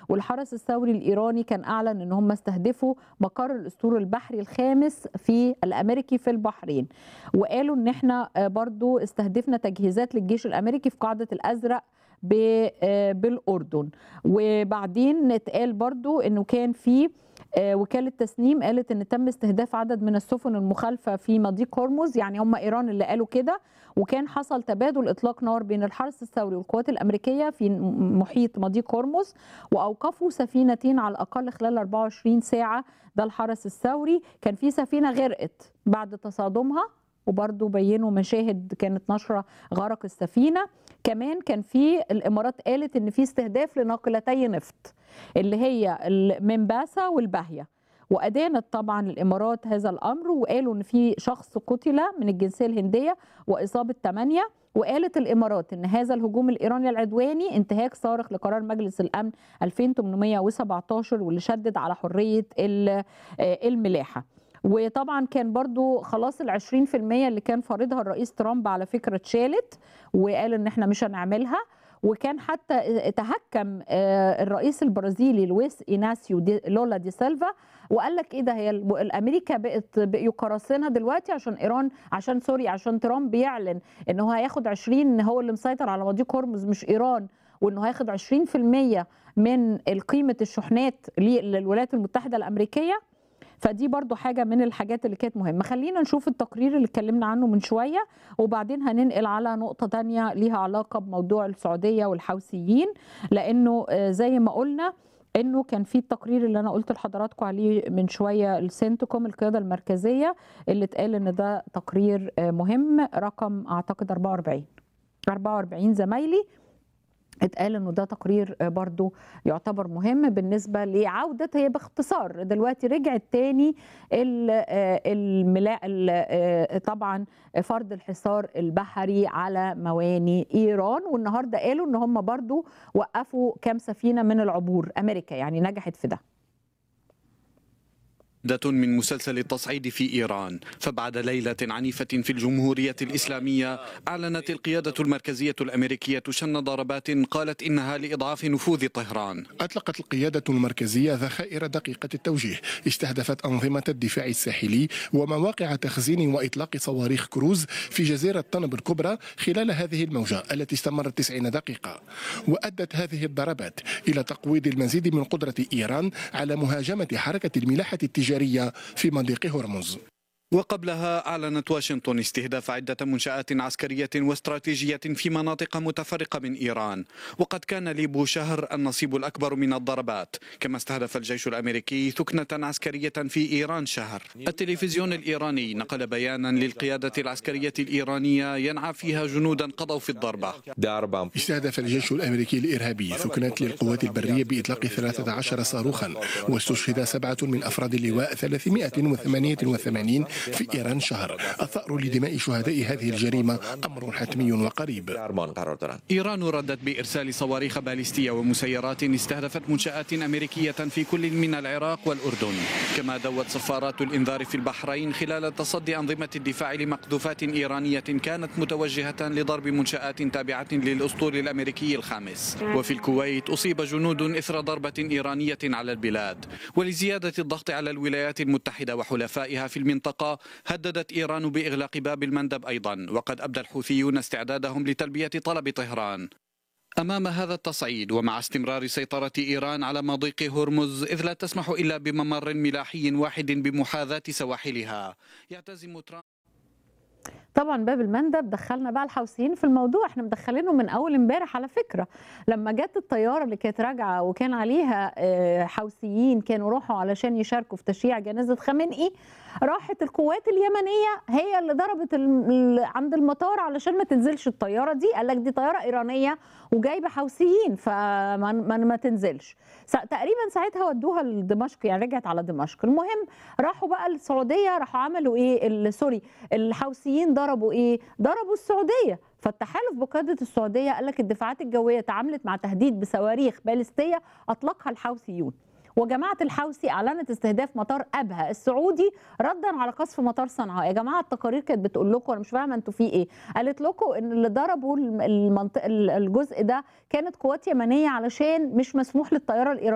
والحرس الثوري الايراني كان اعلن ان هم استهدفوا مقر الاسطول البحري الخامس في الامريكي في البحرين وقالوا ان احنا آه، برضو استهدفنا تجهيزات للجيش الامريكي في قاعده الازرق ب- آه، بالاردن وبعدين اتقال برضو انه كان في آه، وكاله تسنيم قالت ان تم استهداف عدد من السفن المخالفه في مضيق هرمز يعني هم ايران اللي قالوا كده وكان حصل تبادل اطلاق نار بين الحرس الثوري والقوات الامريكيه في م- محيط مضيق هرمز واوقفوا سفينتين على الاقل خلال 24 ساعه ده الحرس الثوري كان في سفينه غرقت بعد تصادمها وبرضه بينوا مشاهد كانت نشره غرق السفينه كمان كان في الامارات قالت ان في استهداف لناقلتي نفط اللي هي المنباسه والباهيه وادانت طبعا الامارات هذا الامر وقالوا ان في شخص قتل من الجنسيه الهنديه واصابه ثمانيه وقالت الامارات ان هذا الهجوم الايراني العدواني انتهاك صارخ لقرار مجلس الامن 2817 واللي شدد على حريه ال- آه، الملاحه وطبعا كان برضو خلاص ال 20% اللي كان فارضها الرئيس ترامب على فكره اتشالت وقال ان احنا مش هنعملها وكان حتى تهكم آه، الرئيس البرازيلي لويس ايناسيو دي لولا دي سيلفا وقال لك ايه ده هي ال- الامريكا بقت بقيوا قراصنه دلوقتي عشان ايران عشان سوري عشان ترامب بيعلن ان هو هياخد 20 هو اللي مسيطر على مضيق هرمز مش ايران وانه هياخد 20% من قيمه الشحنات للولايات المتحده الامريكيه فدي برضو حاجة من الحاجات اللي كانت مهمة خلينا نشوف التقرير اللي اتكلمنا عنه من شوية وبعدين هننقل على نقطة تانية ليها علاقة بموضوع السعودية والحوثيين لأنه آه، زي ما قلنا انه كان في التقرير اللي انا قلت لحضراتكم عليه من شويه السنتكوم القياده المركزيه اللي اتقال ان ده تقرير آه، مهم رقم اعتقد 44 44 زمايلي اتقال انه ده تقرير آه، برضو يعتبر مهم بالنسبه لعوده هي باختصار دلوقتي رجعت تاني ال- آه، الملا ال- آه، طبعا فرض الحصار البحري على مواني ايران والنهارده قالوا ان هم برضو وقفوا كام سفينه من العبور امريكا يعني نجحت في ده مادة من مسلسل التصعيد في إيران فبعد ليلة عنيفة في الجمهورية الإسلامية أعلنت القيادة المركزية الأمريكية شن ضربات قالت إنها لإضعاف نفوذ طهران أطلقت القيادة المركزية ذخائر دقيقة التوجيه استهدفت أنظمة الدفاع الساحلي ومواقع تخزين وإطلاق صواريخ كروز في جزيرة طنب الكبرى خلال هذه الموجة التي استمرت 90 دقيقة وأدت هذه الضربات إلى تقويض المزيد من قدرة إيران على مهاجمة حركة الملاحة التجارية في مضيق هرمز وقبلها أعلنت واشنطن استهداف عدة منشآت عسكرية واستراتيجية في مناطق متفرقة من إيران وقد كان ليبو شهر النصيب الأكبر من الضربات كما استهدف الجيش الأمريكي ثكنة عسكرية في إيران شهر التلفزيون الإيراني نقل بيانا للقيادة العسكرية الإيرانية ينعى فيها جنودا قضوا في الضربة داربام استهدف الجيش الأمريكي الإرهابي ثكنات للقوات البرية بإطلاق 13 صاروخا واستشهد سبعة من أفراد اللواء 388 في إيران شهر الثأر لدماء شهداء هذه الجريمة أمر حتمي وقريب درمان قرار دارن إيران ردت بإرسال صواريخ باليستية ومسيرات استهدفت منشآت أمريكية في كل من العراق والأردن كما دوت صفارات الإنذار في البحرين خلال تصدي أنظمة الدفاع لمقذوفات إيرانية كانت متوجهة لضرب منشآت تابعة للأسطول الأمريكي الخامس وفي الكويت أصيب جنود إثر ضربة إيرانية على البلاد ولزيادة الضغط على الولايات المتحدة وحلفائها في المنطقة هددت إيران بإغلاق باب المندب أيضا وقد أبدى الحوثيون استعدادهم لتلبية طلب طهران أمام هذا التصعيد ومع استمرار سيطرة إيران على مضيق هرمز إذ لا تسمح إلا بممر ملاحي واحد بمحاذاة سواحلها يعتزم ترامب طبعا باب المندب دخلنا بقى الحوثيين في الموضوع احنا مدخلينهم من اول امبارح على فكره لما جت الطياره اللي كانت راجعه وكان عليها آه، حوثيين كانوا راحوا علشان يشاركوا في تشييع جنازه خامنئي راحت القوات اليمنيه هي اللي ضربت ال- ال- عند المطار علشان ما تنزلش الطياره دي قال لك دي طياره ايرانيه وجايبه حوثيين فما ما, ما تنزلش سا- تقريبا ساعتها ودوها لدمشق يعني رجعت على دمشق المهم راحوا بقى السعوديه راحوا عملوا ايه ال- سوري الحوثيين ضربوا ايه ضربوا السعوديه فالتحالف بقياده السعوديه قال لك الدفاعات الجويه تعاملت مع تهديد بصواريخ باليستيه اطلقها الحوثيون وجماعه الحوثي اعلنت استهداف مطار ابها السعودي ردا على قصف مطار صنعاء يا جماعه التقارير كانت بتقول لكم انا مش فاهمه انتوا في ايه قالت لكم ان اللي ضربوا المنطقه الجزء ده كانت قوات يمنيه علشان مش مسموح للطياره الايرانيه